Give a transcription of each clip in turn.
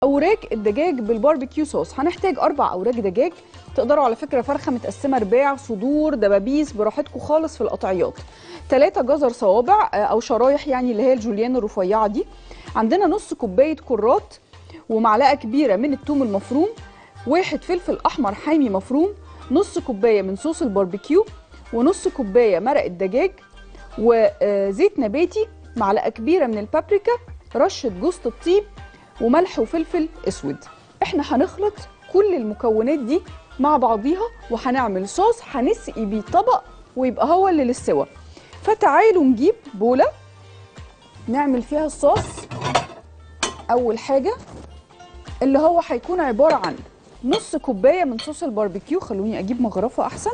اوراق الدجاج بالباربيكيو صوص هنحتاج اربع اوراق دجاج تقدروا على فكره فرخه متقسمه رباع صدور دبابيس براحتكم خالص في القطعيات ثلاثة جزر صوابع آه، او شرايح يعني اللي هي الجوليان الرفيعه دي عندنا نص كوبايه كرات ومعلقه كبيره من الثوم المفروم واحد فلفل احمر حامي مفروم نص كوبايه من صوص الباربيكيو ونص كوبايه مرق الدجاج وزيت نباتي معلقه كبيره من البابريكا رشه جوز الطيب وملح وفلفل اسود احنا هنخلط كل المكونات دي مع بعضيها وهنعمل صوص هنسقي بيه طبق ويبقى هو اللي للسوا فتعالوا نجيب بوله نعمل فيها الصوص اول حاجه اللي هو هيكون عباره عن نص كوبايه من صوص الباربيكيو خلوني اجيب مغرفه احسن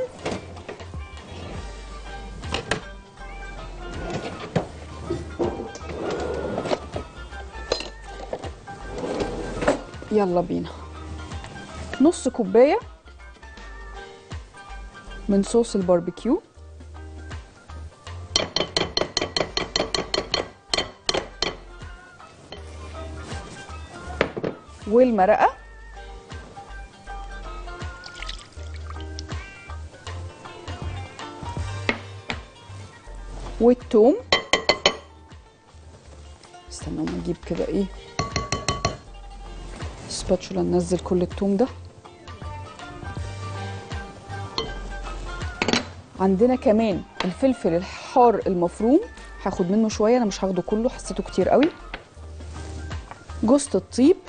يلا بينا نص كوبايه من صوص الباربيكيو والمرقه والثوم استنى ما اجيب كده ايه سباتشولا ننزل كل الثوم ده عندنا كمان الفلفل الحار المفروم هاخد منه شويه انا مش هاخده كله حسيته كتير قوي جوزة الطيب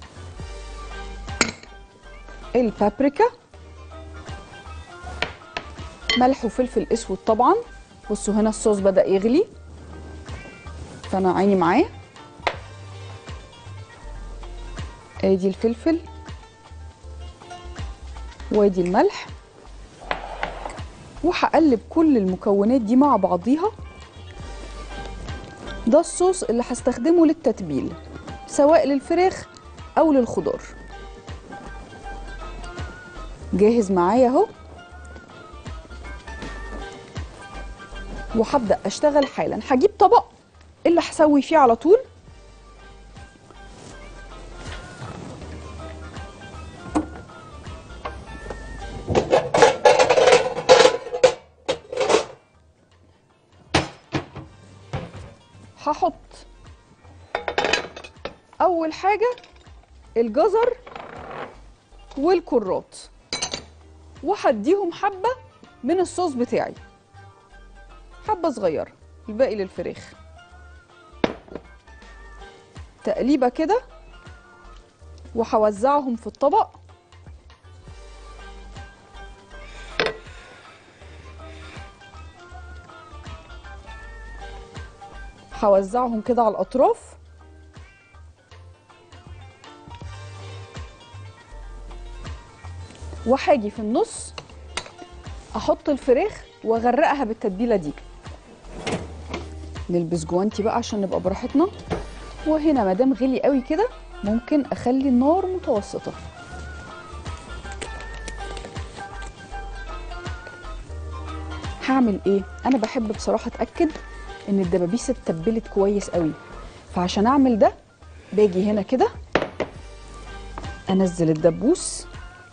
البابريكا ملح وفلفل اسود طبعا بصوا هنا الصوص بدا يغلي فانا عيني معاه ادي الفلفل وادي الملح وهقلب كل المكونات دي مع بعضيها ده الصوص اللي هستخدمه للتتبيل سواء للفراخ او للخضار جاهز معايا اهو وهبدا اشتغل حالا هجيب طبق اللي هسوي فيه على طول هحط اول حاجه الجزر والكرات وهديهم حبه من الصوص بتاعي حبه صغيره الباقي للفراخ تقليبه كده وهوزعهم في الطبق هوزعهم كده على الاطراف وهاجي في النص احط الفراخ واغرقها بالتتبيله دي نلبس جوانتي بقى عشان نبقى براحتنا وهنا مادام غلي قوي كده ممكن اخلي النار متوسطه هعمل ايه انا بحب بصراحه اتاكد ان الدبابيس اتبلت كويس قوي فعشان اعمل ده باجي هنا كده انزل الدبوس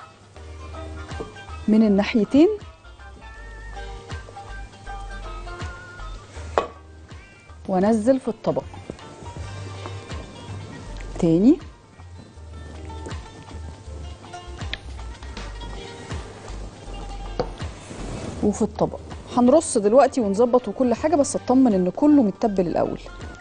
من الناحيتين وانزل في الطبق تاني وفي الطبق هنرص دلوقتي ونظبط وكل حاجه بس اطمن ان كله متبل الاول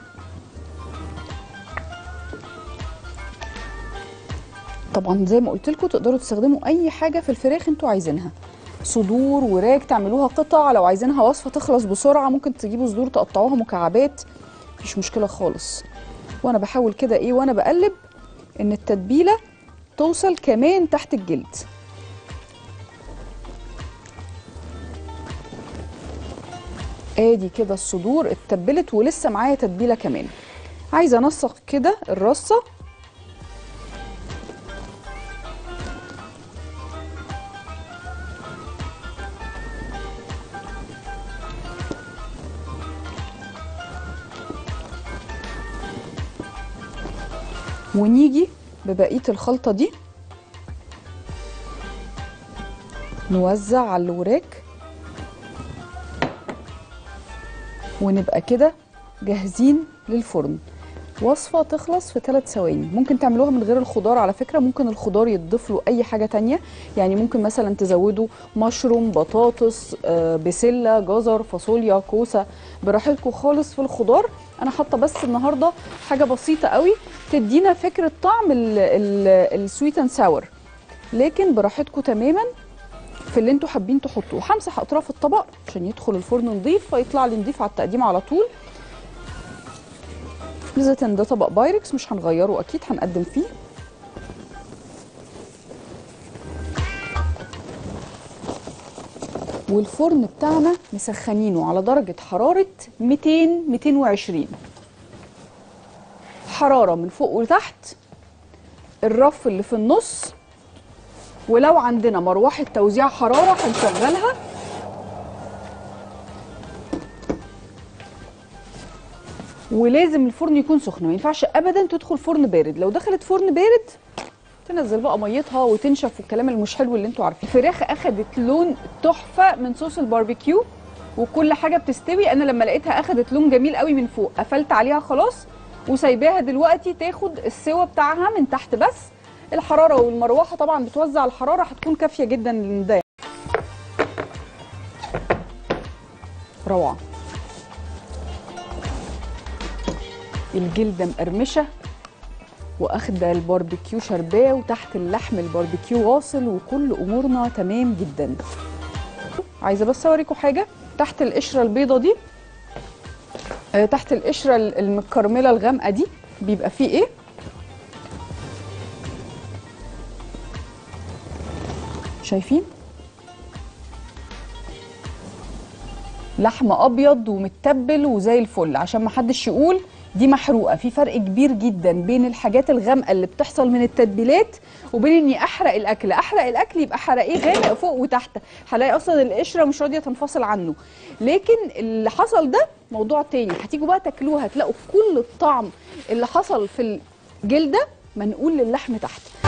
طبعا زي ما قلت لكم تقدروا تستخدموا اي حاجه في الفراخ انتوا عايزينها صدور وراك تعملوها قطع لو عايزينها وصفه تخلص بسرعه ممكن تجيبوا صدور تقطعوها مكعبات مفيش مشكله خالص وانا بحاول كده ايه وانا بقلب ان التتبيله توصل كمان تحت الجلد ادي كده الصدور اتبلت ولسه معايا تتبيله كمان عايزه انسق كده الرصه ونيجي ببقيه الخلطه دي نوزع على الوراك ونبقى كده جاهزين للفرن وصفة تخلص في ثلاث ثواني ممكن تعملوها من غير الخضار على فكرة ممكن الخضار يتضيف له أي حاجة تانية يعني ممكن مثلا تزودوا مشروم بطاطس آه، بسلة جزر فاصوليا كوسة براحتكم خالص في الخضار أنا حاطة بس النهاردة حاجة بسيطة قوي تدينا فكرة طعم السويت اند ساور لكن براحتكم تماما في اللي انتوا حابين تحطوه همسح اطراف الطبق عشان يدخل الفرن نضيف فيطلع لي نضيف على التقديم على طول ميزه ان ده طبق بايركس مش هنغيره اكيد هنقدم فيه والفرن بتاعنا مسخنينه على درجه حراره 200 220 حراره من فوق وتحت الرف اللي في النص ولو عندنا مروحه توزيع حراره هنشغلها ولازم الفرن يكون سخن ما ينفعش ابدا تدخل فرن بارد لو دخلت فرن بارد تنزل بقى ميتها وتنشف والكلام اللي مش حلو اللي انتوا عارفينه الفراخ اخدت لون تحفه من صوص الباربيكيو وكل حاجه بتستوي انا لما لقيتها اخدت لون جميل قوي من فوق قفلت عليها خلاص وسايباها دلوقتي تاخد السوا بتاعها من تحت بس الحراره والمروحه طبعا بتوزع الحراره هتكون كافيه جدا لده روعه الجلده مقرمشه واخده الباربيكيو شرباه وتحت اللحم الباربيكيو واصل وكل امورنا تمام جدا عايزه بس اوريكم حاجه تحت القشره البيضه دي آه، تحت القشره المكرمله الغامقه دي بيبقى فيه ايه شايفين لحم ابيض ومتبل وزي الفل عشان ما حدش يقول دي محروقه في فرق كبير جدا بين الحاجات الغامقه اللي بتحصل من التتبيلات وبين اني احرق الاكل احرق الاكل يبقى حرقيه غامق فوق وتحت هلاقي اصلا القشره مش راضيه تنفصل عنه لكن اللي حصل ده موضوع تاني هتيجوا بقى تاكلوها هتلاقوا كل الطعم اللي حصل في الجلده منقول للحم تحت